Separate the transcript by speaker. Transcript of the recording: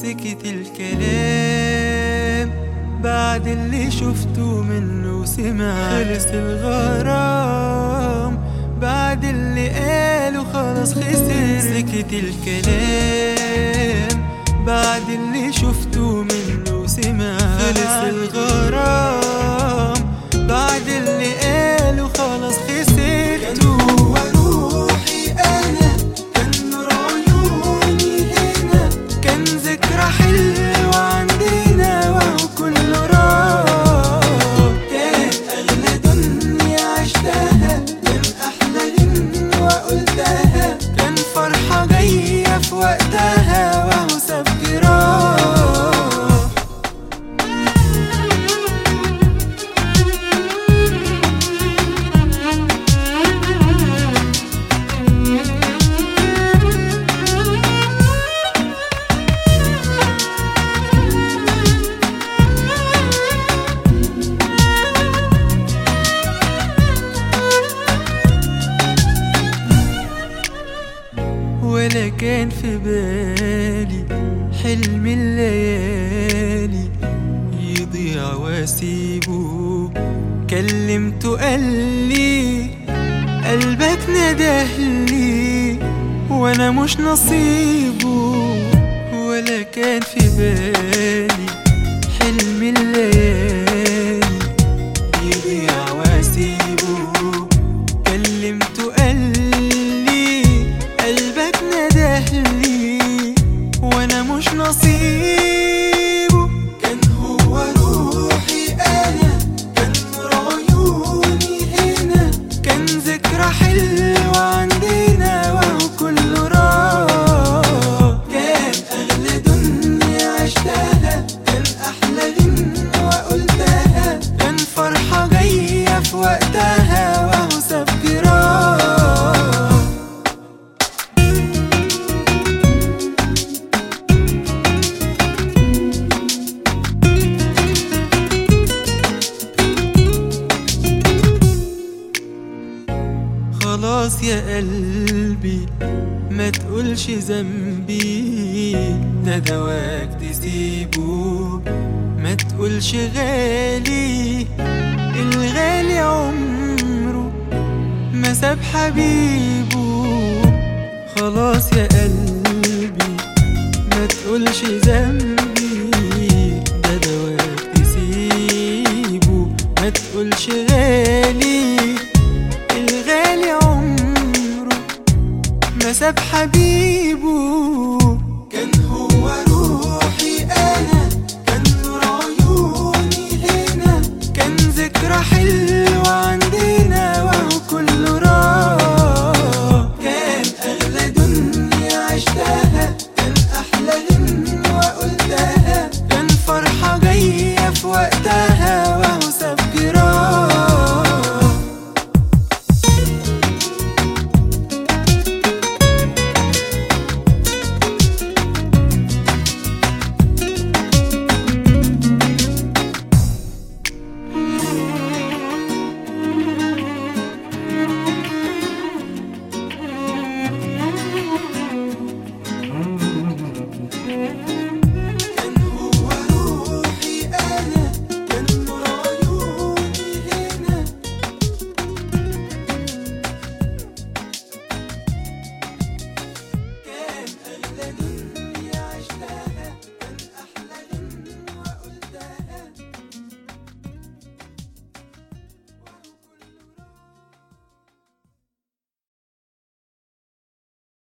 Speaker 1: سكت الكلام بعد اللي شفته منه سمع خلص الغرام بعد اللي قاله خلاص خسر سكت الكلام بعد اللي شفته منه سمع خلص الغرام بعد اللي قاله خلاص خسرت هو روحي انا كان نور عيوني هنا كان ذكرى حلوة عندنا وهو كله راح كان أغلى دنيا عشتها كان أحلى غنوة قلتها كان فرحة جاية في وقتها وهو ساب جراح ولا كان في بالي حلم الليالي يضيع واسيبه كلمته قال لي قلبك ندهلي وانا مش نصيبه ولا كان في بالي حلم الليالي يضيع واسيبه كلمته قال لي قلبك ندهلي وانا مش نصيبه كان هو روحي انا كان نور عيوني هنا كان ذكرى حلوة عندنا وهو كله راح كان اغلى دنيا عشتها كان احلى غنوة قلتها كان فرحة جاية في وقتها وهو ساب جراح خلاص يا قلبي ما تقولش ذنبي ده دواك تسيبه ما تقولش غالي الغالي عمره ما ساب حبيبه خلاص يا قلبي ما تقولش ذنبي ده دواك تسيبه ما تقولش غالي